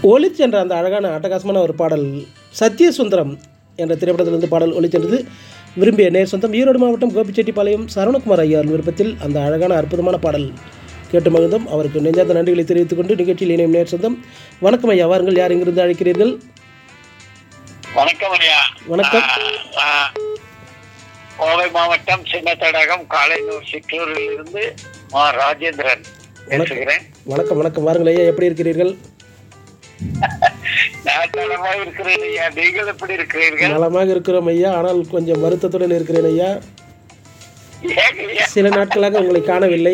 ஒளிச்சென்ற அந்த அழகான அட்டகாசமான ஒரு பாடல் சத்யசுந்தரம் என்ற திரைப்படத்திலிருந்து பாடல் ஒளிச்சென்றது விரும்பிய நேர் சொந்தம் ஈரோடு மாவட்டம் கோபிச்செட்டிப்பாளையம் சரவணகுமார் ஐயார் விருப்பத்தில் அந்த அழகான அற்புதமான பாடல் கேட்டு மகிழ்ந்தோம் அவருக்கு நெஞ்சார்ந்த நன்றிகளை தெரிவித்துக் கொண்டு நிகழ்ச்சியில் இணையும் நேர் சொந்தம் வணக்கம் ஐயா வாருங்கள் யார் இங்கிருந்து அழைக்கிறீர்கள் வணக்கம் ஐயா வணக்கம். ஆ, ஆ, கோவை மாவட்டம் சின்னத்தடகம் காலைனூர் சிற்றூரில் இருந்து மா ராஜேந்திரன் பேசுகிறேன் வணக்கம் வணக்கம் வாருங்கள் ஐயா எப்படி இருக்கிறீர்கள் நான் நலமா இருக்கிறேன் ஐயா நீங்கள் எப்படி இருக்கிறீர்கள் நலமாக இருக்கிறோம் ஐயா ஆனால் கொஞ்சம் வருத்தத்துடன் இருக்கிறேன் ஐயா ஏங்க ஐயா? சில நாட்களாக உங்களை காணவில்லை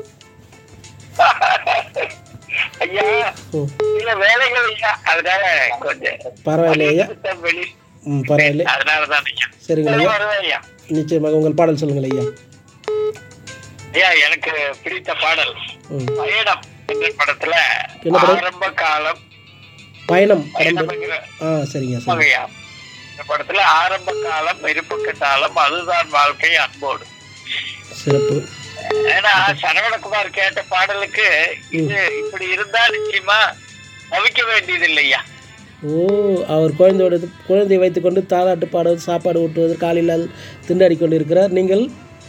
ஐயா ம், சில வேலைகள் ஐயா அதனால கொஞ்சம் பரவாயில்லை ஐயா பணிநிறுத்தம் வெளி ம் பரவாயில்லை அதனாலதான் ஐயா சரிங்க ஐயா வருவேன் ஐயா நிச்சயமாக உங்கள் பாடல் சொல்லுங்கள் ஐயா ஐயா எனக்கு பிடித்த பாடல் ம் பயணம் என்ற படத்துல என்ன படம்? ஆரம்ப காலம் பயணம் படம் பயணம்ங்கிற ஆ சரிங்க சரி ஆமாங்கய்யா. இந்த படத்துல ஆரம்ப காலம் இருப்பு காலம் அதுதான் வாழ்க்கை அன்போடு சிறப்பு ஏன்னா சரவணகுமார் கேட்ட பாடலுக்கு இது இப்படி இருந்தா நிச்சயமா தவிக்க வேண்டியது இல்லையா ஓ அவர் குழந்தையோட குழந்தையை வைத்துக்கொண்டு தாலாட்டு பாடுவது சாப்பாடு ஊட்டுவது காலையில் திண்டாடி கொண்டு இருக்கிறார் நீங்கள்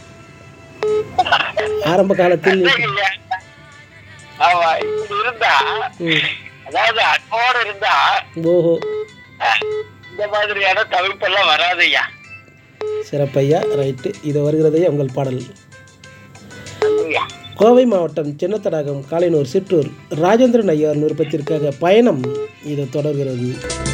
ஆரம்ப காலத்தில் இல்லைங்கய்யா. ஆமா இப்படி இருந்தா ம், அதாவது அன்போடு இருந்தா ஓஹோ அஹ், இந்த மாதிரியான தவிப்பெல்லாம் வராதுய்யா சிறப்பையா ரைட்டு இது வருகிறது ஐயா உங்கள் பாடல் நன்றிய்யா. கோவை மாவட்டம் சின்னத்தடாகம் காலைனூர் சிற்றூர் ராஜேந்திரன் ஐயார் விருப்பத்திற்காக பயணம் இது தொடர்கிறது